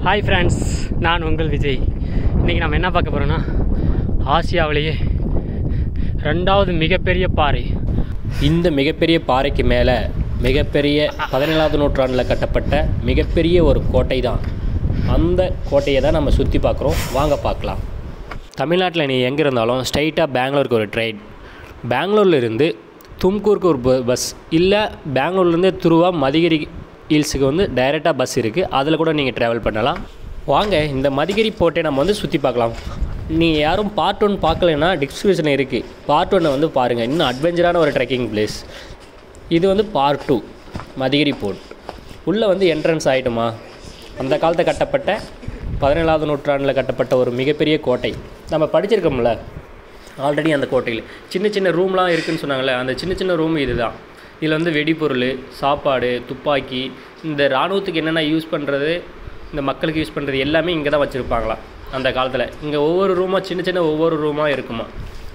Hi friends நான் உங்கள் விஜய் இன்றைக்கி நம்ம என்ன பார்க்க போகிறோன்னா ஆசியாவிலேயே ரெண்டாவது மிகப்பெரிய பாறை இந்த மிகப்பெரிய பாறைக்கு மேலே மிகப்பெரிய பதினேழாவது நூற்றாண்டில் கட்டப்பட்ட மிகப்பெரிய ஒரு கோட்டை தான் அந்த கோட்டையை தான் நம்ம சுற்றி பார்க்குறோம் வாங்க பார்க்கலாம் தமிழ்நாட்டில் நீ எங்கே இருந்தாலும் ஸ்ட்ரைட்டாக பெங்களூருக்கு ஒரு ட்ரெயின் பெங்களூர்ல இருந்து தும்கூருக்கு ஒரு ப- பஸ் இல்லை பெங்களூர்லேருந்து துருவா மதிகிரி ஹில்ஸுக்கு வந்து டைரெக்டாக பஸ் இருக்குது அதில் கூட நீங்கள் ட்ராவல் பண்ணலாம் வாங்க இந்த மதிகிரி போட்டை நம்ம வந்து சுற்றி பார்க்கலாம் நீங்கள் யாரும் பார்ட் ஒன் பார்க்கலன்னா டிஸ்கிரிப்ஷனில் இருக்குது பார்ட் ஒன்னை வந்து பாருங்கள் இன்னும் அட்வென்ச்சரான ஒரு ட்ரெக்கிங் பிளேஸ் இது வந்து பார்ட் டூ மதிகிரி போர்ட் உள்ளே வந்து என்ட்ரன்ஸ் ஆகிட்டுமா அந்த காலத்தில் கட்டப்பட்ட பதினேழாவது நூற்றாண்டில் கட்டப்பட்ட ஒரு மிகப்பெரிய கோட்டை நம்ம படிச்சிருக்கோம்ல ஆல்ரெடி அந்த கோட்டையில் சின்ன சின்ன ரூம்லாம் இருக்குன்னு சொன்னாங்கல்ல அந்த சின்ன சின்ன ரூம் இதுதான் இதில் வந்து வெடிபொருள் சாப்பாடு துப்பாக்கி இந்த இராணுவத்துக்கு என்னென்ன யூஸ் பண்ணுறது இந்த மக்களுக்கு யூஸ் பண்ணுறது எல்லாமே இங்கே தான் வச்சுருப்பாங்களாம் அந்த காலத்தில் இங்கே ஒவ்வொரு ரூமாக சின்ன சின்ன ஒவ்வொரு ரூமாக இருக்குமா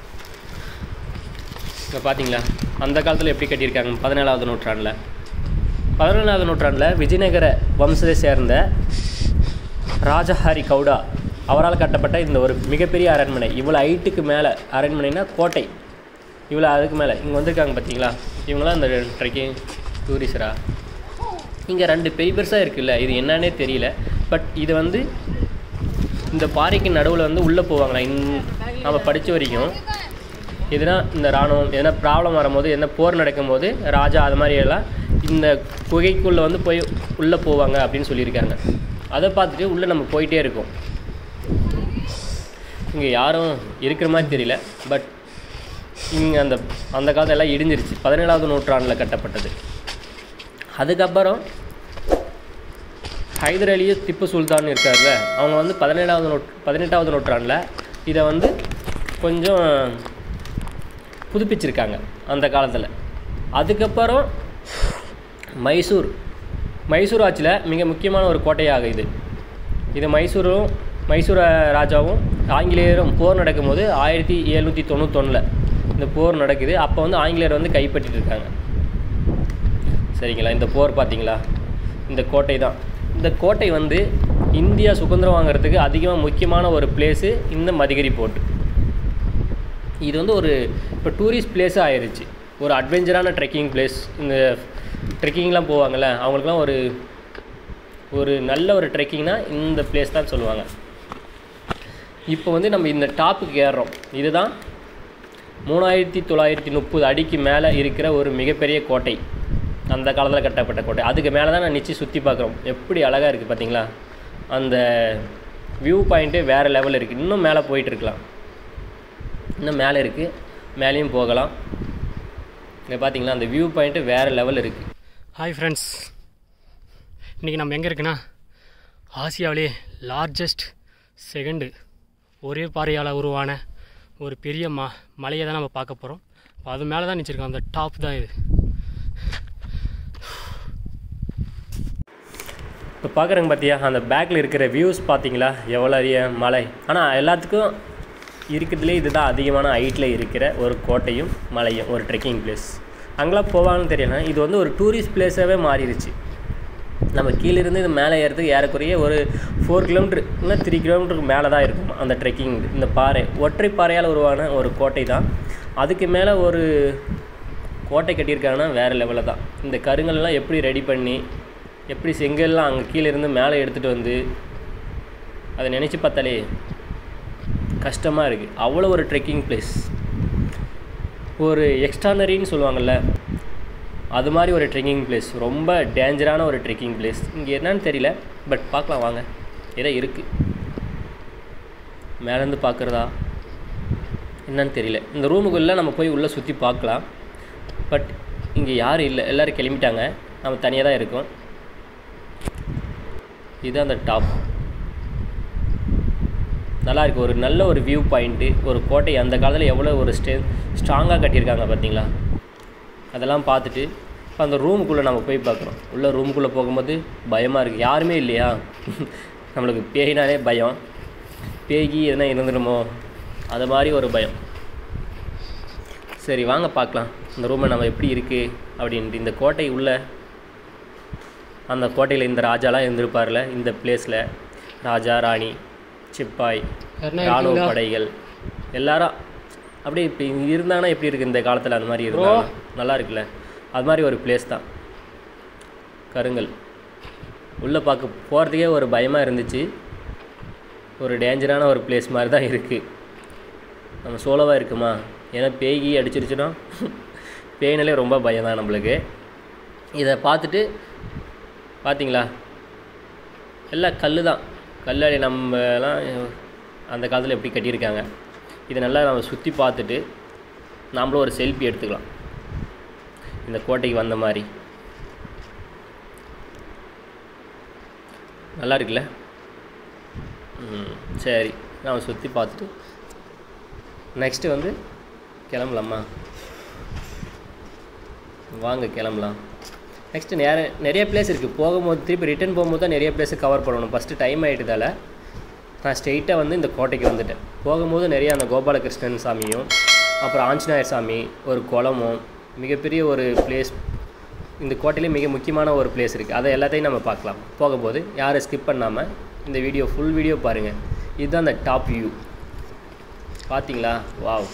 இங்கே பார்த்தீங்களா அந்த காலத்தில் எப்படி கட்டியிருக்காங்க பதினேழாவது நூற்றாண்டில் பதினேழாவது நூற்றாண்டில் விஜயநகர வம்சத்தை சேர்ந்த ராஜஹரி கவுடா அவரால் கட்டப்பட்ட இந்த ஒரு மிகப்பெரிய அரண்மனை இவ்வளோ ஹைட்டுக்கு மேலே அரண்மனைனா கோட்டை இவ்வளோ அதுக்கு மேலே இங்கே வந்திருக்காங்க பார்த்தீங்களா இவங்களாம் இந்த ட்ரெக்கிங் டூரிஸ்டரா இங்கே ரெண்டு பெரிய பெருசாக இருக்குல்ல இது என்னன்னே தெரியல பட் இது வந்து இந்த பாறைக்கு நடுவில் வந்து உள்ளே போவாங்களா இன் நம்ம படித்த வரைக்கும் எதுனா இந்த இராணுவம் எதனா ப்ராப்ளம் வரும்போது எதனா போர் நடக்கும்போது ராஜா அது மாதிரி எல்லாம் இந்த குகைக்குள்ளே வந்து போய் உள்ளே போவாங்க அப்படின்னு சொல்லியிருக்காங்க அதை பார்த்துட்டு உள்ளே நம்ம போயிட்டே இருக்கோம் இங்கே யாரும் இருக்கிற மாதிரி தெரியல பட் இங்கே அந்த அந்த காலத்துல எல்லாம் இடிஞ்சிருச்சு பதினேழாவது நூற்றாண்டில் கட்டப்பட்டது அதுக்கப்புறம் ஹைதர் அலி திப்பு சுல்தான் இருக்கார்ல அவங்க வந்து பதினேழாவது நூற் பதினெட்டாவது நூற்றாண்டில் இதை வந்து கொஞ்சம் புதுப்பிச்சிருக்காங்க அந்த காலத்தில் அதுக்கப்புறம் மைசூர் மைசூர் ஆட்சியில் மிக முக்கியமான ஒரு கோட்டையாக இது இது மைசூரும் மைசூர ராஜாவும் ஆங்கிலேயரும் போர் நடக்கும்போது ஆயிரத்தி எழுநூற்றி தொண்ணூத்தொன்னில் இந்த போர் நடக்குது அப்போ வந்து ஆங்கிலேயர் வந்து கைப்பற்றிட்டு இருக்காங்க சரிங்களா இந்த போர் பார்த்தீங்களா இந்த கோட்டை தான் இந்த கோட்டை வந்து இந்தியா சுதந்திரம் வாங்குறதுக்கு அதிகமாக முக்கியமான ஒரு பிளேஸு இந்த மதிகிரி போர்ட் இது வந்து ஒரு இப்போ டூரிஸ்ட் பிளேஸாக ஆயிருச்சு ஒரு அட்வென்ச்சரான ட்ரெக்கிங் பிளேஸ் இந்த ட்ரெக்கிங்லாம் போவாங்கள்ல அவங்களுக்குலாம் ஒரு ஒரு நல்ல ஒரு ட்ரெக்கிங்னா இந்த பிளேஸ் தான் சொல்லுவாங்க இப்போ வந்து நம்ம இந்த டாப்புக்கு ஏறுறோம் இதுதான் மூணாயிரத்தி தொள்ளாயிரத்தி முப்பது அடிக்கு மேலே இருக்கிற ஒரு மிகப்பெரிய கோட்டை அந்த காலத்தில் கட்டப்பட்ட கோட்டை அதுக்கு மேலே தான் நான் நிச்சயம் சுற்றி பார்க்குறோம் எப்படி அழகாக இருக்குது பார்த்தீங்களா அந்த வியூ பாயிண்ட்டே வேறு லெவலில் இருக்குது இன்னும் மேலே போயிட்டு இருக்கலாம் இன்னும் மேலே இருக்குது மேலேயும் போகலாம் இங்கே பார்த்தீங்களா அந்த வியூ பாயிண்ட்டு வேறு லெவல் இருக்குது ஹாய் ஃப்ரெண்ட்ஸ் இன்றைக்கி நம்ம எங்கே இருக்குன்னா ஆசியாவிலே லார்ஜஸ்ட் செகண்டு ஒரே பாறையால் உருவான ஒரு பெரிய ம மலையை தான் நம்ம பார்க்க போகிறோம் இப்போ அது மேலே தான் நிச்சிருக்கோம் அந்த டாப் தான் இது இப்போ பார்க்குறேங்க பார்த்தியா அந்த பேக்கில் இருக்கிற வியூஸ் பார்த்தீங்களா எவ்வளோ அரிய மலை ஆனால் எல்லாத்துக்கும் இருக்கிறதுலே இதுதான் அதிகமான ஹைட்டில் இருக்கிற ஒரு கோட்டையும் மலையும் ஒரு ட்ரெக்கிங் பிளேஸ் அங்கெல்லாம் போவாங்கன்னு தெரியல இது வந்து ஒரு டூரிஸ்ட் பிளேஸாகவே மாறிடுச்சு நம்ம கீழே இருந்து இது மேலே ஏறதுக்கு ஏறக்குறைய ஒரு ஃபோர் கிலோமீட்டர் இல்லை த்ரீ கிலோமீட்டருக்கு மேலே தான் இருக்கும் அந்த ட்ரெக்கிங் இந்த பாறை ஒற்றை பாறையால் உருவான ஒரு கோட்டை தான் அதுக்கு மேலே ஒரு கோட்டை கட்டியிருக்காங்கன்னா வேறு லெவலில் தான் இந்த கருங்கல்லாம் எப்படி ரெடி பண்ணி எப்படி செங்கல்லாம் அங்கே கீழே இருந்து மேலே எடுத்துகிட்டு வந்து அதை நினச்சி பார்த்தாலே கஷ்டமாக இருக்குது அவ்வளோ ஒரு ட்ரெக்கிங் பிளேஸ் ஒரு எக்ஸ்ட்ரானரின்னு சொல்லுவாங்கள்ல அது மாதிரி ஒரு ட்ரெக்கிங் பிளேஸ் ரொம்ப டேஞ்சரான ஒரு ட்ரெக்கிங் பிளேஸ் இங்கே என்னன்னு தெரியல பட் பார்க்கலாம் வாங்க ஏதோ இருக்குது மேலேருந்து பார்க்குறதா என்னன்னு தெரியல இந்த ரூமுக்குள்ளே நம்ம போய் உள்ளே சுற்றி பார்க்கலாம் பட் இங்கே யாரும் இல்லை எல்லோரும் கிளம்பிட்டாங்க நம்ம தனியாக தான் இருக்கோம் இது அந்த டாப் நல்லா இருக்கு ஒரு நல்ல ஒரு வியூ பாயிண்ட்டு ஒரு கோட்டை அந்த காலத்தில் எவ்வளோ ஒரு ஸ்டே ஸ்ட்ராங்காக கட்டியிருக்காங்க பார்த்தீங்களா அதெல்லாம் பார்த்துட்டு இப்போ அந்த ரூமுக்குள்ளே நம்ம போய் பார்க்குறோம் உள்ள ரூமுக்குள்ளே போகும்போது பயமாக இருக்குது யாருமே இல்லையா நம்மளுக்கு பேயினாலே பயம் பேய்கி எதனா இருந்துடுமோ அது மாதிரி ஒரு பயம் சரி வாங்க பார்க்கலாம் இந்த ரூமை நம்ம எப்படி இருக்குது அப்படின்ட்டு இந்த கோட்டை உள்ள அந்த கோட்டையில் இந்த ராஜாலாம் இருந்திருப்பார்ல இந்த பிளேஸில் ராஜா ராணி சிப்பாய் யாருன்னா ராணுவ இருக்கீங்களா? படைகள் எல்லாரும் அப்படியே இப்போ இருந்தாங்கன்னா எப்படி இருக்குது இந்த காலத்தில் அந்த மாதிரி இருந்தாங்க நல்லா இருக்குல்ல அது மாதிரி ஒரு பிளேஸ் தான் கருங்கல் உள்ளே பார்க்க போகிறதுக்கே ஒரு பயமாக இருந்துச்சு ஒரு டேஞ்சரான ஒரு பிளேஸ் மாதிரி தான் இருக்குது நம்ம சோலோவாக இருக்குமா ஏன்னா பேய்கி அடிச்சிருச்சுன்னா பேய்னாலே ரொம்ப பயம் தான் நம்மளுக்கு இதை பார்த்துட்டு பார்த்தீங்களா எல்லாம் கல் தான் கல்லாடி நம்மலாம் அந்த காலத்தில் எப்படி கட்டியிருக்காங்க இதை நல்லா நம்ம சுற்றி பார்த்துட்டு நாமளும் ஒரு செல்ஃபி எடுத்துக்கலாம் இந்த கோட்டைக்கு வந்த மாதிரி நல்லா இருக்குல்ல ம் சரி நாம் சுற்றி பார்த்துட்டு நெக்ஸ்ட்டு வந்து கிளம்பலாமா வாங்க கிளம்பலாம் நெக்ஸ்ட்டு நேர நிறைய பிளேஸ் இருக்குது போகும்போது திருப்பி ரிட்டர்ன் போகும்போது தான் நிறைய பிளேஸை கவர் பண்ணணும் ஃபஸ்ட்டு டைம் ஆகிட்டதால நான் ஸ்ட்ரெயிட்டாக வந்து இந்த கோட்டைக்கு வந்துட்டேன் போகும்போது நிறைய அந்த கோபாலகிருஷ்ணன் சாமியும் அப்புறம் ஆஞ்சநேயர் சாமி ஒரு குளமும் மிகப்பெரிய ஒரு பிளேஸ் இந்த கோட்டையிலே மிக முக்கியமான ஒரு பிளேஸ் இருக்குது அதை எல்லாத்தையும் நம்ம பார்க்கலாம் போகும்போது யாரும் ஸ்கிப் பண்ணாமல் இந்த வீடியோ ஃபுல் வீடியோ பாருங்கள் இதுதான் அந்த டாப் வியூ பார்த்தீங்களா வாவ்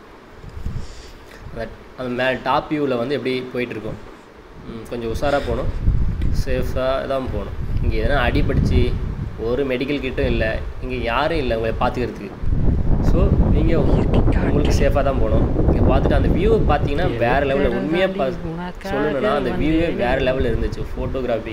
அந்த அந்த மே டாப் வியூவில் வந்து எப்படி போயிட்டுருக்கோம் கொஞ்சம் உஷாராக போகணும் சேஃபாக தான் போகணும் இங்கே எதனா அடிபடிச்சு ஒரு மெடிக்கல் கிட்டும் இல்லை இங்கே யாரும் இல்லை உங்களை பார்த்துக்கிறதுக்கு ஸோ நீங்கள் உங்களுக்கு சேஃபாக தான் போகணும் இங்கே பார்த்துட்டு அந்த வியூவை பார்த்தீங்கன்னா வேறு லெவலில் உண்மையாக பா சொல்லணும்னா அந்த வியூவே வேறு லெவலில் இருந்துச்சு ஃபோட்டோகிராஃபி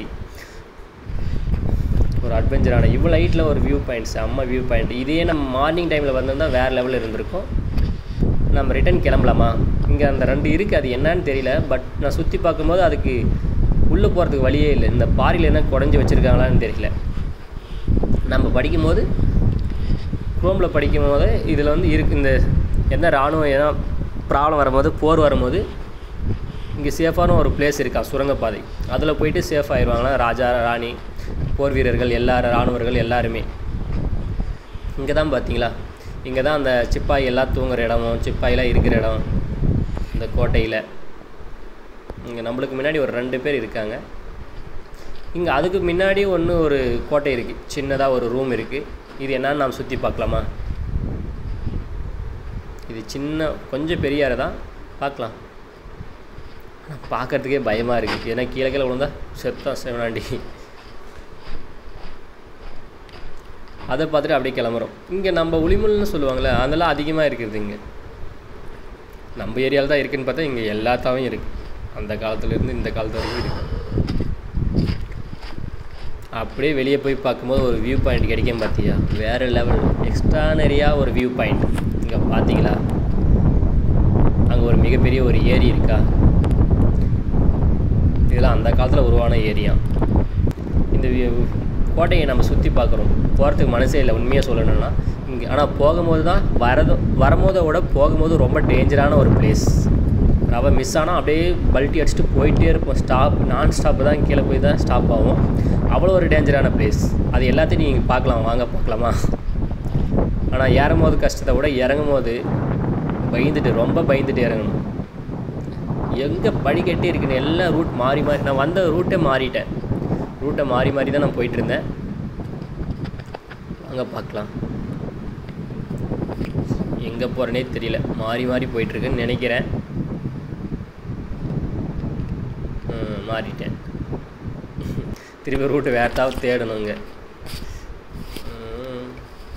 ஒரு அட்வென்ச்சரான இவ்வளோ ஹைட்டில் ஒரு வியூ பாயிண்ட் செம்ம வியூ பாயிண்ட் இதே நம்ம மார்னிங் டைமில் வந்திருந்தால் வேறு லெவலில் இருந்திருக்கும் நம்ம ரிட்டர்ன் கிளம்பலாமா இங்கே அந்த ரெண்டு இருக்குது அது என்னன்னு தெரியல பட் நான் சுற்றி பார்க்கும்போது அதுக்கு உள்ளே போகிறதுக்கு வழியே இல்லை இந்த பாறையில் என்ன குடஞ்சி வச்சுருக்காங்களான்னு தெரியல நம்ம படிக்கும்போது குரோமில் படிக்கும் போது இதில் வந்து இருக்கு இந்த எந்த இராணுவம் எதனா ப்ராப்ளம் வரும்போது போர் வரும்போது இங்கே சேஃபான ஒரு பிளேஸ் இருக்கா சுரங்கப்பாதை அதில் போயிட்டு சேஃப் ஆயிடுவாங்களா ராஜா ராணி போர் வீரர்கள் எல்லா இராணுவர்கள் எல்லாருமே இங்கே தான் பார்த்தீங்களா இங்கே தான் அந்த சிப்பாய் எல்லாம் தூங்குற இடமும் சிப்பாயெல்லாம் இருக்கிற இடம் இந்த கோட்டையில் இங்கே நம்மளுக்கு முன்னாடி ஒரு ரெண்டு பேர் இருக்காங்க இங்கே அதுக்கு முன்னாடி ஒன்று ஒரு கோட்டை இருக்குது சின்னதாக ஒரு ரூம் இருக்குது இது என்னன்னு நாம் சுற்றி பார்க்கலாமா இது சின்ன கொஞ்சம் பெரிய அறை தான் பார்க்கலாம் ஆனால் பார்க்கறதுக்கே பயமாக இருக்குது ஏன்னா கீழே கீழே விழுந்தா செத்தான் செவனாண்டி அதை பார்த்துட்டு அப்படியே கிளம்புறோம் இங்கே நம்ம உளிமுல்னு சொல்லுவாங்களே அதெல்லாம் அதிகமாக இருக்குது இங்கே நம்ம ஏரியாவில் தான் இருக்குன்னு பார்த்தா இங்கே எல்லாத்தாவும் இருக்குது அந்த காலத்துலேருந்து இந்த காலத்து வரைக்கும் இருக்குது அப்படியே வெளியே போய் பார்க்கும்போது ஒரு வியூ பாயிண்ட் கிடைக்கும் பார்த்தியா வேறு லெவல் எக்ஸ்ட்ரானரியாக ஒரு வியூ பாயிண்ட் இங்கே பார்த்தீங்களா அங்கே ஒரு மிகப்பெரிய ஒரு ஏரி இருக்கா இதெல்லாம் அந்த காலத்தில் உருவான ஏரியா இந்த view- கோட்டையை நம்ம சுற்றி பார்க்குறோம் போகிறதுக்கு மனசே இல்லை உண்மையாக சொல்லணும்னா இங்கே ஆனால் போகும்போது தான் வரது வரும்போதை விட போகும்போது ரொம்ப டேஞ்சரான ஒரு பிளேஸ் ரவை மிஸ் ஆனால் அப்படியே பல்ட்டி அடிச்சுட்டு போயிட்டே இருப்போம் ஸ்டாப் நான் ஸ்டாப் தான் கீழே போய் தான் ஸ்டாப் ஆகும் அவ்வளோ ஒரு டேஞ்சரான பிளேஸ் அது எல்லாத்தையும் நீங்கள் பார்க்கலாம் வாங்க பார்க்கலாமா ஆனால் ஏறும் போது கஷ்டத்தை விட இறங்கும் போது பயந்துட்டு ரொம்ப பயந்துட்டு இறங்கணும் எங்கே படிக்கட்டே இருக்குன்னு எல்லா ரூட் மாறி மாறி நான் வந்த ரூட்டே மாறிட்டேன் ரூட்டை மாறி மாறி தான் நான் போயிட்டு இருந்தேன் அங்கே பார்க்கலாம் எங்கே போகிறேனே தெரியல மாறி மாறி போயிட்டுருக்குன்னு நினைக்கிறேன் ம், மாறிட்டேன் திருப்பி ரூட்டு வேறு ஏதாவது தேடணுங்க ம்.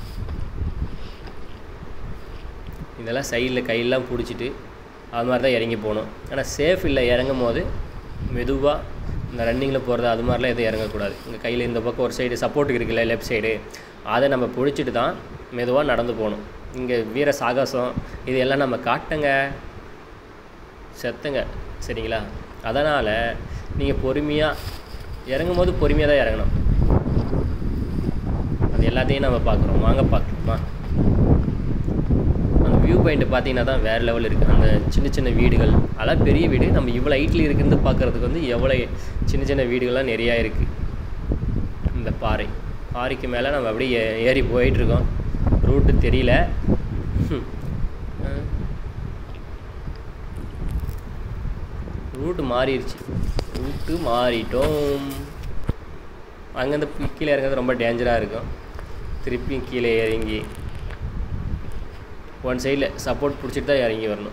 இதெல்லாம் சைடில் கையெல்லாம் பிடிச்சிட்டு அது மாதிரி தான் இறங்கி போகணும் ஆனால் சேஃப் இல்லை இறங்கும் போது மெதுவாக இந்த ரன்னிங்கில் போகிறது அது மாதிரிலாம் எதுவும் இறங்கக்கூடாது இந்த கையில் இந்த பக்கம் ஒரு சைடு சப்போர்ட்டுக்கு இருக்குல்ல லெஃப்ட் சைடு அதை நம்ம பிடிச்சிட்டு தான் மெதுவாக நடந்து போகணும் இங்கே வீர சாகசம் இது எல்லாம் நம்ம காட்டுங்க செத்துங்க சரிங்களா அதனால் நீங்கள் பொறுமையாக இறங்கும் போது பொறுமையாக தான் இறங்கணும் அது எல்லாத்தையும் நம்ம பார்க்குறோம் வாங்க பார்க்கலாமா அந்த வியூ பாயிண்ட் பார்த்தீங்கன்னா தான் வேறு லெவல் இருக்குது அந்த சின்ன சின்ன வீடுகள் அதெல்லாம் பெரிய வீடு நம்ம இவ்வளோ ஹைட்டில் இருக்கிறது பார்க்குறதுக்கு வந்து எவ்வளோ சின்ன சின்ன வீடுகள்லாம் நிறையா இருக்குது இந்த பாறை பாறைக்கு மேலே நம்ம அப்படியே ஏ- ஏறி போயிட்டுருக்கோம் ரூட்டு தெரியல ஹம். அஹ். ரூட்டு மாறிடுச்சு ரூட்டு மாறிட்டோம் அங்கேருந்து பி- கீழே இறங்குறது ரொம்ப டேஞ்சராக இருக்கும் திருப்பியும் கீழே இறங்கி ஒன் சைடில் சப்போர்ட் பிடிச்சிட்டு தான் இறங்கி வரணும்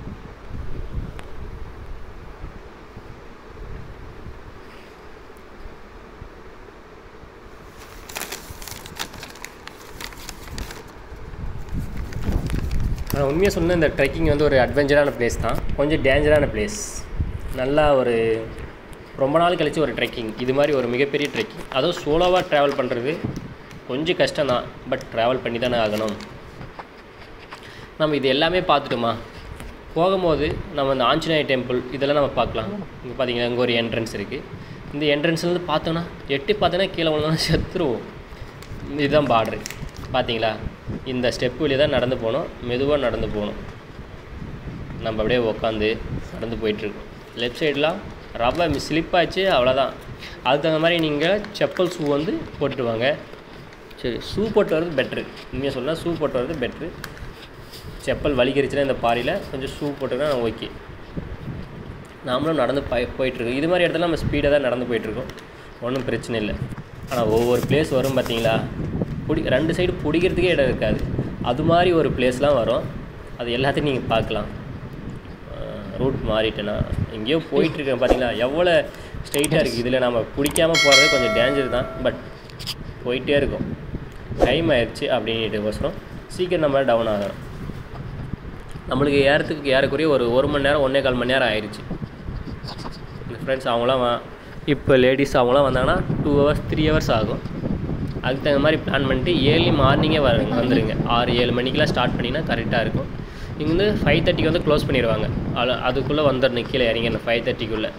ஆனால் உண்மையாக சொன்ன இந்த ட்ரெக்கிங் வந்து ஒரு அட்வென்ச்சரான பிளேஸ் தான் கொஞ்சம் டேஞ்சரான பிளேஸ் நல்லா ஒரு ரொம்ப நாள் கழிச்சு ஒரு ட்ரெக்கிங் இது மாதிரி ஒரு மிகப்பெரிய ட்ரெக்கிங் அதுவும் சோலோவாக ட்ராவல் பண்ணுறது கொஞ்சம் கஷ்டம் தான் பட் ட்ராவல் பண்ணி தானே ஆகணும் நம்ம இது எல்லாமே பார்த்துட்டோமா போகும்போது நம்ம இந்த ஆஞ்சநேய டெம்பிள் இதெல்லாம் நம்ம பார்க்கலாம் இங்கே பார்த்தீங்கன்னா இங்கே ஒரு என்ட்ரன்ஸ் இருக்குது இந்த என்ட்ரன்ஸ்லேருந்து பார்த்தோன்னா எட்டி பார்த்தோன்னா கீழே விழுந்தோன்னா செத்துருவோம் இதுதான் பார்டரு பார்த்தீங்களா இந்த ஸ்டெப் வழியாக தான் நடந்து போகணும் மெதுவாக நடந்து போகணும் நம்ம அப்படியே உக்காந்து நடந்து போயிட்டுருக்கோம் லெஃப்ட் சைடெலாம் ரப்பர் ஸ்லிப் ஆச்சு அவ்வளோதான் அதுக்கு தகுந்த மாதிரி நீங்கள் செப்பல் ஷூ வந்து போட்டுட்டு வாங்க சரி ஷூ போட்டு வர்றது பெட்ரு உண்மையாக சொன்னால் ஷூ போட்டு வர்றது பெட்ரு செப்பல் வலிக்கிறச்சுன்னா இந்த பாரியில் கொஞ்சம் ஷூ போட்டுனா ஓகே நாமளும் நடந்து போய் போயிட்டுருக்கோம் இது மாதிரி இடத்துல நம்ம ஸ்பீடாக தான் நடந்து போயிட்டுருக்கோம் ஒன்றும் பிரச்சனை இல்லை ஆனால் ஒவ்வொரு பிளேஸ் வரும் பார்த்தீங்களா பிடி ரெண்டு சைடு பிடிக்கிறதுக்கே இடம் இருக்காது அது மாதிரி ஒரு பிளேஸ்லாம் வரும் அது எல்லாத்தையும் நீங்கள் பார்க்கலாம் ரூட் மாறிட்டேன்னா எங்கேயோ போயிட்டுருக்கேன் பார்த்தீங்களா எவ்வளோ ஸ்ட்ரைட்டாக இருக்குது இதில் நம்ம பிடிக்காமல் போகிறது கொஞ்சம் டேஞ்சர் தான் பட் போயிட்டே இருக்கும் டைம் ஆயிடுச்சு அப்படின்ட்டுக்கோசரம் சீக்கிரம் நம்ம டவுன் ஆகணும் நம்மளுக்கு ஏறத்துக்கு ஏறக்குறைய ஒரு ஒரு மணி நேரம் ஒன்றே கால் மணி நேரம் ஆயிடுச்சு இந்த ஃப்ரெண்ட்ஸ் அவங்களாம் வா இப்போ லேடிஸ் அவங்களாம் வந்தாங்கன்னா டூ ஹவர்ஸ் த்ரீ ஹவர்ஸ் ஆகும் அதுக்கு தகுந்த மாதிரி பிளான் பண்ணிட்டு ஏர்லி மார்னிங்கே வருங்க வந்துடுங்க ஆறு ஏழு மணிக்கெலாம் ஸ்டார்ட் பண்ணிங்கன்னா கரெக்டாக இருக்கும் இங்கேருந்து ஃபைவ் தேர்ட்டிக்கு வந்து க்ளோஸ் பண்ணிடுவாங்க அது அதுக்குள்ளே வந்துடணும் கீழே இறங்கி அந்த ஃபைவ் தேர்ட்டிக்குள்ளே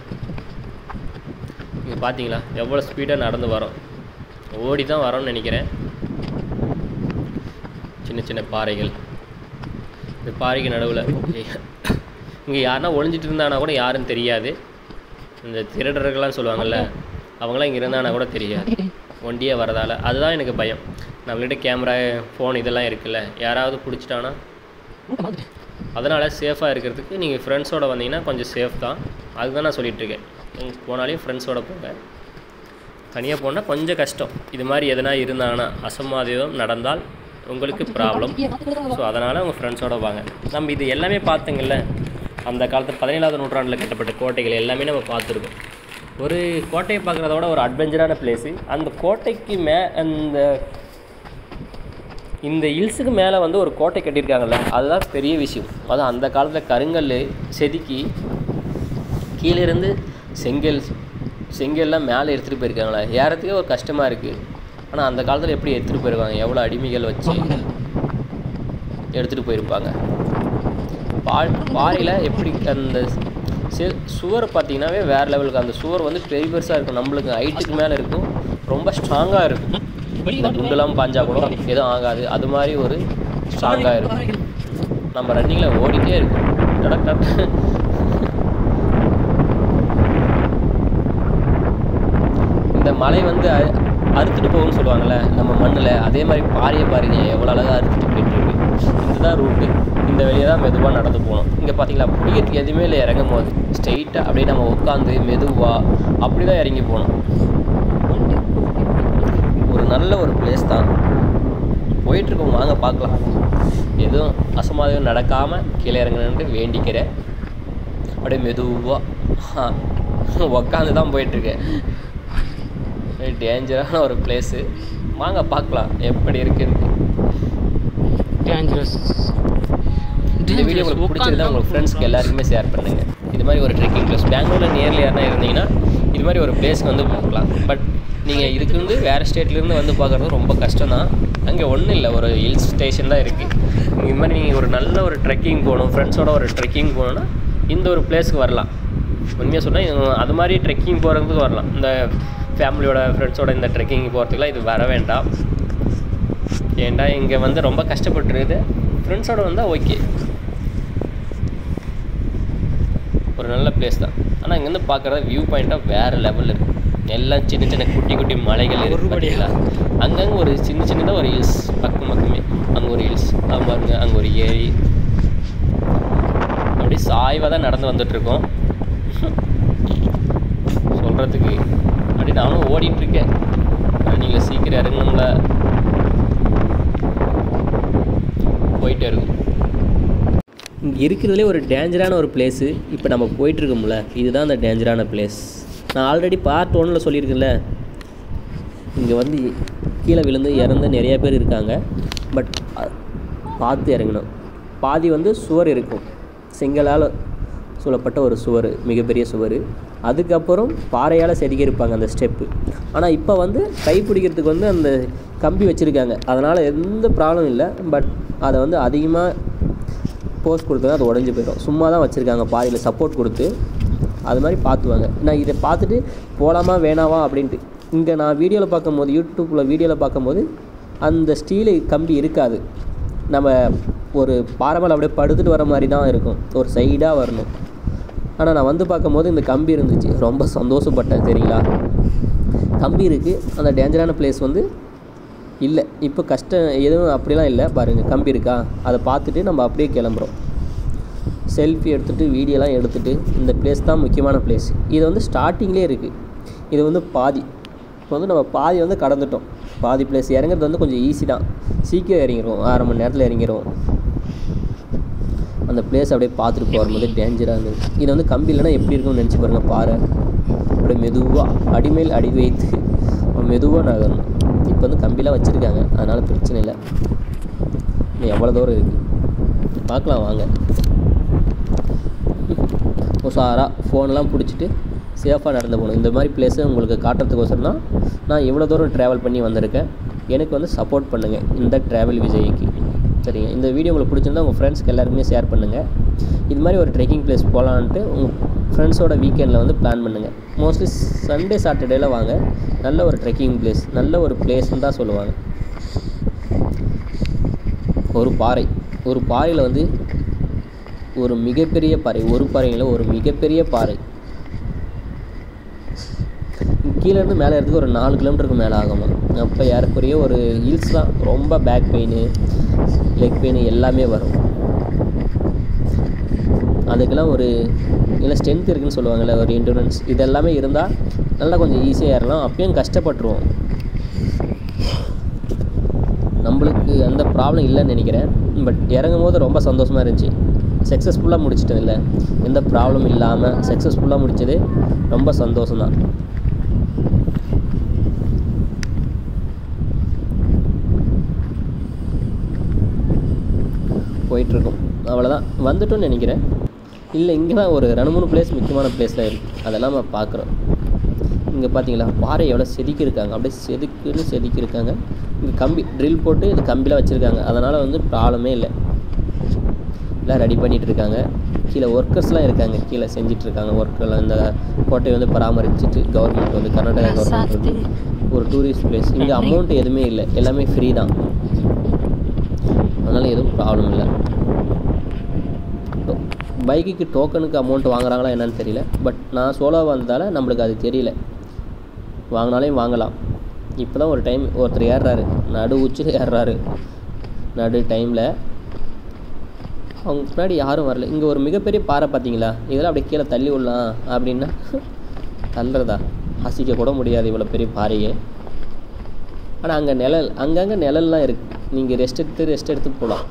இங்கே பார்த்தீங்களா எவ்வளோ ஸ்பீடாக நடந்து வரோம் ஓடி தான் வரோம்னு நினைக்கிறேன் சின்ன சின்ன பாறைகள் இந்த பாறைக்கு நடுவில் இங்கே யாருன்னா ஒளிஞ்சிட்டு இருந்தானா கூட யாரும் தெரியாது இந்த திருடர்கள்லாம் சொல்லுவாங்கல்ல அவங்களாம் இங்கே இருந்தானா கூட தெரியாது ஒண்டியே வரதால் அதுதான் எனக்கு பயம் நம்மள்கிட்ட கேமரா ஃபோன் இதெல்லாம் இருக்குல்ல யாராவது பிடிச்சிட்டானா அதனால் சேஃபாக இருக்கிறதுக்கு நீங்கள் ஃப்ரெண்ட்ஸோட வந்தீங்கன்னா கொஞ்சம் சேஃப் தான் அதுதான் நான் சொல்லிகிட்ருக்கேன் எங்க போனாலையும் ஃப்ரெண்ட்ஸோட போங்க தனியாக போனால் கொஞ்சம் கஷ்டம் இது மாதிரி எதனா இருந்தாங்கன்னா அசம்பாவிதம் நடந்தால் உங்களுக்கு ப்ராப்ளம் ஸோ அதனால் உங்கள் ஃப்ரெண்ட்ஸோட வாங்க நம்ம இது எல்லாமே பார்த்துங்கல்ல அந்த காலத்து பதினேழாவது நூற்றாண்டில் கட்டப்பட்ட கோட்டைகள் எல்லாமே நம்ம பார்த்துருக்கோம் ஒரு கோட்டையை பார்க்குறத விட ஒரு அட்வென்ச்சரான பிளேஸு அந்த கோட்டைக்கு மே அந்த இந்த ஹில்ஸுக்கு மேலே வந்து ஒரு கோட்டை கட்டியிருக்காங்கல்ல அதுதான் பெரிய விஷயம் அதுவும் அந்த காலத்தில் கருங்கல் செதுக்கி கீழே இருந்து செங்கல் செங்கல்லாம் மேலே எடுத்துகிட்டு போயிருக்காங்களே ஏறத்துக்கே ஒரு கஷ்டமாக இருக்குது ஆனால் அந்த காலத்தில் எப்படி எடுத்துகிட்டு போயிருக்காங்க எவ்வளோ அடிமைகள் வச்சு எடுத்துகிட்டு போயிருப்பாங்க பா பாறையில் எப்படி அந்த செ சுவர் பார்த்தீங்கன்னாவே வேறு லெவலுக்கு அந்த சுவர் வந்து பெரிய பெருசாக இருக்கும் நம்மளுக்கு ஹைட்டுக்கு மேலே இருக்கும் ரொம்ப ஸ்ட்ராங்காக இருக்கும் இந்த குண்டெல்லாம் பாஞ்சா கூட எதுவும் ஆகாது அது மாதிரி ஒரு ஸ்ட்ராங்காக இருக்கும் நம்ம ரன்னிங்கில் ஓடிட்டே இருக்கும் டடக் டக் இந்த மலை வந்து அ- அறுத்துட்டு போகும்னு சொல்லுவாங்கள்ல நம்ம மண்ணில் அதே மாதிரி பாறையை பாருங்க எவ்வளோ அழகாக அறுத்துட்டு போயிட்டு இருக்கு இதுதான் ரூட்டு இந்த வழியாக தான் மெதுவாக நடந்து போகணும் இங்கே பார்த்தீங்களா பிடிக்கிறதுக்கு எதுவுமே இல்லை இறங்கும் போது ஸ்ட்ரெயிட்டாக அப்படியே நம்ம உட்காந்து மெதுவாக அப்படி தான் இறங்கி போகணும் ஒரு நல்ல ஒரு பிளேஸ் தான் போயிட்டுருக்கோம் வாங்க பார்க்கலாம் எதுவும் அசம்பாவிதம் நடக்காமல் கீழே இறங்கணுன்ட்டு வேண்டிக்கிறேன் அப்படியே மெதுவாக உக்காந்து தான் போயிட்டுருக்கேன் டேஞ்சரான ஒரு பிளேஸு வாங்க பார்க்கலாம் எப்படி இருக்குன்னு டேஞ்சரஸ் இந்த வீடியோ உங்களுக்கு பிடிச்சிருந்தா உங்கள் ஃப்ரெண்ட்ஸ்க்கு எல்லாருக்குமே ஷேர் பண்ணுங்கள் இது மாதிரி ஒரு ட்ரெக்கிங் பிளேஸ் பெங்களூரில் நியர்லி யாருனா இருந்தீங்கன்னா இது மாதிரி ஒரு பிளேஸ்க்கு வந்து பார்க்கலாம் பட் நீங்கள் இதுக்கு வந்து வேறு ஸ்டேட்லேருந்து வந்து பார்க்குறது ரொம்ப கஷ்டம் தான் அங்கே ஒன்றும் இல்லை ஒரு ஹில் ஸ்டேஷன் தான் இருக்குது இது மாதிரி நீங்கள் ஒரு நல்ல ஒரு ட்ரெக்கிங் போகணும் ஃப்ரெண்ட்ஸோட ஒரு ட்ரெக்கிங் போகணுன்னா இந்த ஒரு பிளேஸ்க்கு வரலாம் உண்மையாக சொன்னால் அது மாதிரி ட்ரெக்கிங் போகிறதுக்கு வரலாம் இந்த ஃபேமிலியோட ஃப்ரெண்ட்ஸோட இந்த ட்ரெக்கிங் போகிறதுக்குலாம் இது வர வேண்டாம் ஏன்டா இங்கே வந்து ரொம்ப கஷ்டப்பட்டுருக்குது ஃப்ரெண்ட்ஸோட வந்தால் ஓகே ஒரு நல்ல பிளேஸ் தான் ஆனால் இங்கேருந்து பார்க்குறது வியூ பாயிண்ட்டாக வேறு லெவலில் இருக்குது எல்லாம் சின்ன சின்ன குட்டி குட்டி மலைகள் இருக்கு ஒருபடியா? பார்த்தீங்களா அங்கங்கே ஒரு சின்ன சின்னதாக ஒரு ஹில்ஸ் பக்கம் பக்கமே அங்கே ஒரு ஹில்ஸ் அது பாருங்க அங்கே ஒரு ஏரி அப்படி சாய்வாக தான் நடந்து வந்துட்டுருக்கோம் சொல்கிறதுக்கு அப்படி நானும் ஓடிட்டுருக்கேன் நீங்கள் சீக்கிரம் இறங்கணும்ல போயிட்டே இருக்கும் இங்கே இருக்கிறதுலே ஒரு டேஞ்சரான ஒரு பிளேஸு இப்போ நம்ம போயிட்டுருக்கோம்ல இதுதான் அந்த டேஞ்சரான பிளேஸ் நான் ஆல்ரெடி பார்ட் ஒன்னில் சொல்லியிருக்கேன்ல இங்கே வந்து கீழே விழுந்து இறந்து நிறைய பேர் இருக்காங்க பட் பார்த்து இறங்கணும் பாதி வந்து சுவர் இருக்கும் செங்கலால் சூழப்பட்ட ஒரு சுவர் மிகப்பெரிய சுவர் அதுக்கப்புறம் பாறையால் செதுக்கி இருப்பாங்க அந்த ஸ்டெப்பு ஆனால் இப்போ வந்து கை பிடிக்கிறதுக்கு வந்து அந்த கம்பி வச்சுருக்காங்க அதனால் எந்த ப்ராப்ளம் இல்லை பட் அதை வந்து அதிகமாக போஸ்ட் கொடுத்தா அது உடஞ்சி போயிடும் சும்மா தான் வச்சுருக்காங்க பாதியில் சப்போர்ட் கொடுத்து அது மாதிரி பார்த்துவாங்க நான் இதை பார்த்துட்டு போகலாமா வேணாவா அப்படின்ட்டு இங்கே நான் வீடியோவில் பார்க்கும்போது யூடியூப்பில் வீடியோவில் பார்க்கும்போது அந்த ஸ்டீலு கம்பி இருக்காது நம்ம ஒரு பாறை மேலே அப்படியே படுத்துட்டு வர மாதிரி தான் இருக்கும் ஒரு சைடாக வரணும் ஆனால் நான் வந்து பார்க்கும்போது இந்த கம்பி இருந்துச்சு ரொம்ப சந்தோஷப்பட்டேன் சரிங்களா கம்பி இருக்குது அந்த டேஞ்சரான பிளேஸ் வந்து இல்லை இப்போ கஷ்டம் எதுவும் அப்படிலாம் இல்லை பாருங்கள் கம்பி இருக்கா அதை பார்த்துட்டு நம்ம அப்படியே கிளம்புறோம் செல்ஃபி எடுத்துகிட்டு வீடியோலாம் எடுத்துகிட்டு இந்த பிளேஸ் தான் முக்கியமான பிளேஸ் இது வந்து ஸ்டார்டிங்லேயே இருக்குது இது வந்து பாதி இப்போ வந்து நம்ம பாதி வந்து கடந்துட்டோம் பாதி பிளேஸ் இறங்குறது வந்து கொஞ்சம் ஈஸி தான் சீக்கிரம் இறங்கிடுவோம் அரை மணி நேரத்தில் இறங்கிடுவோம் அந்த பிளேஸ் அப்படியே பார்த்துட்டு போகும்போது டேஞ்சராக இருந்தது இது வந்து கம்பி இல்லைன்னா எப்படி இருக்கும்னு நினச்சி பாருங்கள் பாறை அப்படியே மெதுவாக அடிமேல் அடி வைத்து மெதுவாக நகரணும் இப்போ வந்து கம்பிலாம் வச்சுருக்காங்க அதனால் பிரச்சனை இல்லை இன்னும் எவ்வளோ தூரம் இருக்குது பார்க்கலாம் வாங்க உஷாராக ஃபோன்லாம் பிடிச்சிட்டு சேஃபாக நடந்து போகணும் இந்த மாதிரி பிளேஸை உங்களுக்கு காட்டுறதுக்கோசரம் தான் நான் இவ்வளோ தூரம் ட்ராவல் பண்ணி வந்திருக்கேன் எனக்கு வந்து சப்போர்ட் பண்ணுங்கள் இந்த ட்ராவல் விஜய்க்கு சரிங்க இந்த வீடியோ உங்களுக்கு பிடிச்சிருந்தா உங்கள் ஃப்ரெண்ட்ஸ்க்கு எல்லாருமே ஷேர் பண்ணுங்கள் இது மாதிரி ஒரு ட்ரெக்கிங் பிளேஸ் போகலான்ட்டு உங்கள் ஃப்ரெண்ட்ஸோட வீக்கெண்டில் வந்து பிளான் பண்ணுங்கள் மோஸ்ட்லி சண்டே சாட்டர்டேல வாங்க நல்ல ஒரு ட்ரெக்கிங் பிளேஸ் நல்ல ஒரு பிளேஸ்ன்னு தான் சொல்லுவாங்க ஒரு பாறை ஒரு பாறையில் வந்து ஒரு மிகப்பெரிய பாறை ஒரு பாறையில் ஒரு மிகப்பெரிய பாறை கீழேருந்து மேலே இடத்துக்கு ஒரு நாலு கிலோமீட்டருக்கு மேலே ஆகுமா அப்போ ஏறக்குறைய ஒரு ஹில்ஸ் தான் ரொம்ப பேக் பெயின் லெக் பெயின் எல்லாமே வரும் அதுக்கெல்லாம் ஒரு இல்லை ஸ்ட்ரென்த் இருக்குன்னு சொல்லுவாங்கள்ல ஒரு இன்டூரன்ஸ் இது எல்லாமே இருந்தால் நல்லா கொஞ்சம் ஈஸியாக ஏறலாம் அப்பயும் கஷ்டப்பட்டுருவோம் நம்மளுக்கு அந்த ப்ராப்ளம் இல்லைன்னு நினைக்கிறேன் பட் இறங்கும் போது ரொம்ப சந்தோஷமாக இருந்துச்சு சக்ஸஸ்ஃபுல்லாக முடிச்சிட்டேன் இல்லை எந்த ப்ராப்ளம் இல்லாமல் சக்ஸஸ்ஃபுல்லாக முடிச்சது ரொம்ப சந்தோஷம் தான் போயிட்டுருக்கோம் அவ்வளோதான் வந்துட்டோம்னு நினைக்கிறேன் இல்லை இங்கே தான் ஒரு ரெண்டு மூணு பிளேஸ் முக்கியமான பிளேஸில் இருக்குது அதெல்லாம் நம்ம பார்க்குறோம் இங்கே பார்த்தீங்களா பாறை எவ்வளோ செதுக்கியிருக்காங்க அப்படியே செதுக்குன்னு செதுக்கியிருக்காங்க இங்கே கம்பி ட்ரில் போட்டு இது கம்பியில் வச்சுருக்காங்க அதனால் வந்து ப்ராப்ளமே இல்லை எல்லாம் ரெடி பண்ணிகிட்டு இருக்காங்க கீழே ஒர்க்கர்ஸ்லாம் இருக்காங்க கீழே செஞ்சிட்ருக்காங்க ஒர்க்கெல்லாம் இந்த கோட்டையை வந்து பராமரிச்சுட்டு கவர்மெண்ட் வந்து கர்நாடகா கவர்மெண்ட் வந்து ஒரு டூரிஸ்ட் பிளேஸ் இங்கே அமௌண்ட் எதுவுமே இல்லை எல்லாமே ஃப்ரீ தான் அதனால் எதுவும் ப்ராப்ளம் இல்லை பைக்குக்கு டோக்கனுக்கு அமௌண்ட் வாங்குறாங்களா என்னன்னு தெரியல பட் நான் சோலோ வந்ததால் நம்மளுக்கு அது தெரியல வாங்கினாலையும் வாங்கலாம் இப்போ தான் ஒரு டைம் ஒருத்தர் ஏறுறாரு நடு உச்சியில் ஏறுறாரு நடு டைமில் அவங்க முன்னாடி யாரும் வரல இங்கே ஒரு மிகப்பெரிய பாறை பார்த்தீங்களா இதெல்லாம் அப்படியே கீழே தள்ளி விடலாம் அப்படின்னா தள்ளுறதா அசிக்க கூட முடியாது இவ்வளோ பெரிய பாறையே ஆனால் அங்கே நிழல் அங்கங்கே நிழல்லாம் இருக்குது நீங்கள் ரெஸ்ட் எடுத்து ரெஸ்ட் எடுத்து போகலாம்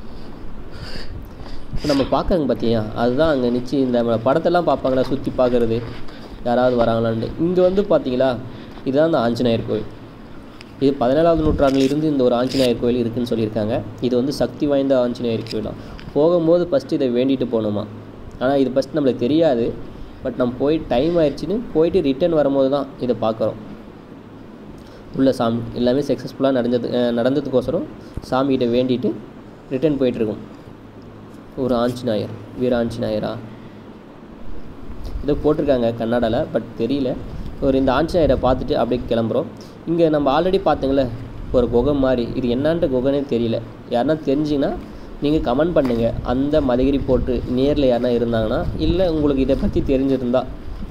இப்போ நம்ம பார்க்கறங்க பார்த்தியா அதுதான் அங்கே நிச்சு இந்த நம்ம படத்தெல்லாம் பார்ப்பாங்களா சுற்றி பார்க்குறது யாராவது வராங்களான்ட்டு இங்கே வந்து பார்த்தீங்களா இதுதான் அந்த ஆஞ்சநேயர் கோயில் இது பதினேழாவது நூற்றாண்டில் இருந்து இந்த ஒரு ஆஞ்சநேயர் கோயில் இருக்குதுன்னு சொல்லியிருக்காங்க இது வந்து சக்தி வாய்ந்த ஆஞ்சநேயர் கோயிலாம் போகும்போது ஃபஸ்ட்டு இதை வேண்டிட்டு போகணுமா ஆனால் இது ஃபஸ்ட் நம்மளுக்கு தெரியாது பட் நம்ம போய் டைம் ஆயிடுச்சுன்னு போயிட்டு ரிட்டர்ன் வரும்போது தான் இதை பார்க்குறோம் உள்ள சாமி எல்லாமே சக்ஸஸ்ஃபுல்லாக நடந்தது அஹ் நடந்ததுக்கோசரம் சாமிகிட்ட வேண்டிட்டு ரிட்டர்ன் போயிட்டுருக்கோம் ஒரு ஆஞ்சநாயர் வீர ஆஞ்சநாயரா ஏதோ போட்டிருக்காங்க கன்னடாவில் பட் தெரியல ஒரு இந்த ஆஞ்சநாயரை பார்த்துட்டு அப்படியே கிளம்புறோம் இங்கே நம்ம ஆல்ரெடி பார்த்தீங்களே ஒரு குகை மாதிரி இது என்னான்ட்டு குகைனே தெரியல யாருன்னா தெரிஞ்சிங்கன்னா நீங்கள் கமெண்ட் பண்ணுங்கள் அந்த மதகிரி போட்டு நேரில் யாருனா இருந்தாங்கன்னா இல்லை உங்களுக்கு இதை பற்றி தெரிஞ்சிருந்தா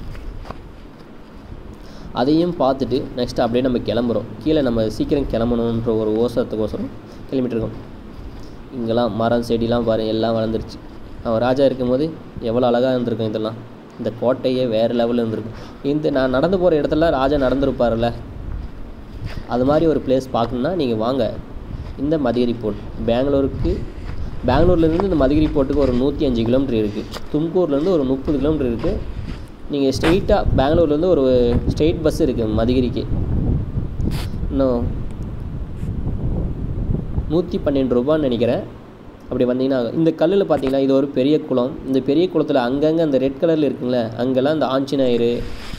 அதையும் பார்த்துட்டு நெக்ஸ்ட் அப்படியே நம்ம கிளம்புறோம் கீழே நம்ம சீக்கிரம் கிளம்பணுன்ற ஒரு ஓசத்துக்கோசரம் கிளம்பிட்டு இருக்கோம் இங்கெல்லாம் மரம் செடிலாம் பாரு எல்லாம் வளர்ந்துருச்சு அவன் ராஜா இருக்கும்போது எவ்வளோ அழகாக இருந்திருக்கும் இதெல்லாம் இந்த கோட்டையே வேறு லெவலில் இருந்திருக்கும் இந்த நான் நடந்து போகிற இடத்துல ராஜா நடந்திருப்பார்ல அது மாதிரி ஒரு பிளேஸ் பார்க்கணுன்னா நீங்கள் வாங்க இந்த மதிகிரி போர்ட் பெங்களூருக்கு பெங்களூர்லேருந்து இந்த மதிகிரி போர்ட்டுக்கு ஒரு நூற்றி அஞ்சு கிலோமீட்டர் இருக்குது தும்கூர்லேருந்து ஒரு முப்பது கிலோமீட்டர் இருக்குது நீங்கள் ஸ்ட்ரெயிட்டாக பெங்களூர்லேருந்து ஒரு ஸ்ட்ரெயிட் பஸ் இருக்குது மதிகிரிக்கு இன்னும் நூற்றி பன்னெண்டு ரூபான்னு நினைக்கிறேன் அப்படி வந்தீங்கன்னா இந்த கல்லில் பார்த்தீங்கன்னா இது ஒரு பெரிய குளம் இந்த பெரிய குளத்தில் அங்கங்கே அந்த ரெட் கலரில் இருக்குங்களே அங்கெல்லாம் இந்த ஆஞ்சநேயர்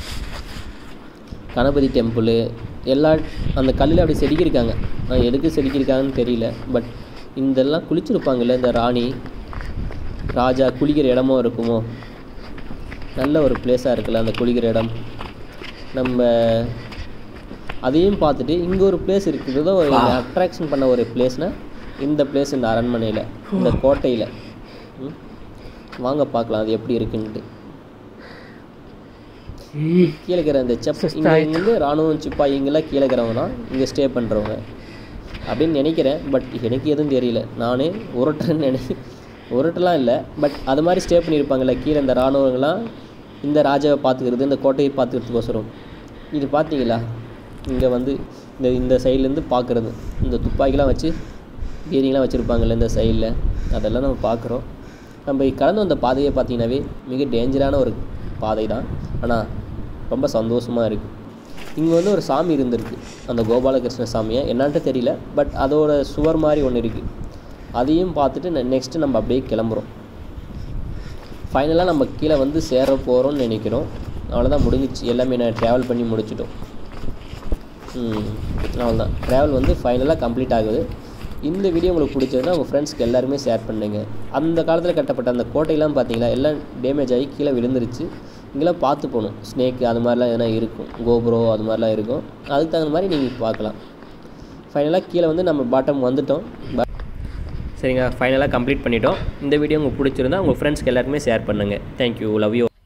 கணபதி டெம்பிள் எல்லா அந்த கல்லில் அப்படி செதுக்கியிருக்காங்க ஆனால் எதுக்கு செதுக்கியிருக்காங்கன்னு தெரியல பட் இதெல்லாம் குளிச்சிருப்பாங்கல்ல இந்த ராணி ராஜா குளிக்கிற இடமும் இருக்குமோ நல்ல ஒரு பிளேஸாக இருக்குல்ல அந்த குளிக்கிற இடம் நம்ம அதையும் பார்த்துட்டு இங்கே ஒரு பிளேஸ் இருக்குது ஒரு அட்ராக்ஷன் பண்ண ஒரு பிளேஸ்னால் இந்த பிளேஸ் இந்த அரண்மனையில் இந்த கோட்டையில் ம். வாங்க பார்க்கலாம் அது எப்படி இருக்குன்ட்டு கீழே இருக்கிற இந்த செப் இங்கே இங்கேருந்து ராணுவம் சிப்பாய் இங்கெல்லாம் கீழே இருக்கிறவங்க தான் இங்கே ஸ்டே பண்ணுறவங்க அப்படின்னு நினைக்கிறேன் பட் எனக்கு எதுவும் தெரியல நானே உருட்டுறேன்னு நினை உருட்டெல்லாம் இல்லை பட் அது மாதிரி ஸ்டே பண்ணியிருப்பாங்கல்ல கீழே இந்த ராணுவங்களாம் இந்த ராஜாவை பார்த்துக்கிறது இந்த கோட்டையை பார்த்துக்கிறதுக்கோசரம் இது பார்த்தீங்களா இங்கே வந்து இந்த இந்த சைட்லேருந்து பார்க்குறது இந்த துப்பாக்கிலாம் வச்சு பீரிங்லாம் வச்சுருப்பாங்கல்ல இந்த சைடில் அதெல்லாம் நம்ம பார்க்குறோம் நம்ம கடந்து வந்த பாதையை பார்த்தீங்கன்னாவே மிக டேஞ்சரான ஒரு பாதை தான் ஆனால் ரொம்ப சந்தோஷமாக இருக்குது இங்கே வந்து ஒரு சாமி இருந்திருக்கு அந்த கோபாலகிருஷ்ண சாமியை என்னான்ட்டு தெரியல பட் அதோட சுவர் மாதிரி ஒன்று இருக்குது அதையும் பார்த்துட்டு நெக்ஸ்ட்டு நம்ம அப்படியே கிளம்புறோம் ஃபைனலாக நம்ம கீழே வந்து சேர போகிறோம்னு நினைக்கிறோம் அவ்வளோதான் முடிஞ்சிச்சு எல்லாமே நான் ட்ராவல் பண்ணி முடிச்சிட்டோம் ம் அவ்வளோதான் ட்ராவல் வந்து ஃபைனலாக கம்ப்ளீட் ஆகுது இந்த வீடியோ உங்களுக்கு பிடிச்சதுன்னா உங்கள் ஃப்ரெண்ட்ஸ்க்கு எல்லாருமே ஷேர் பண்ணுங்க அந்த காலத்தில் கட்டப்பட்ட அந்த கோட்டையெல்லாம் பார்த்தீங்களா எல்லாம் டேமேஜ் ஆகி கீழே விழுந்துருச்சு இங்கெல்லாம் பார்த்து போகணும் ஸ்னேக் அது மாதிரிலாம் எதனா இருக்கும் கோபுரோ அது மாதிரிலாம் இருக்கும் அதுக்கு தகுந்த மாதிரி நீங்கள் பார்க்கலாம் ஃபைனலாக கீழே வந்து நம்ம பாட்டம் வந்துட்டோம் சரிங்க ஃபைனலாக கம்ப்ளீட் பண்ணிட்டோம் இந்த வீடியோ உங்களுக்கு பிடிச்சிருந்தா உங்கள் ஃப்ரெண்ட்ஸ்க்கு எல்லாருக்குமே ஷேர் பண்ணுங்கள் தேங்க்யூ லவ் யூ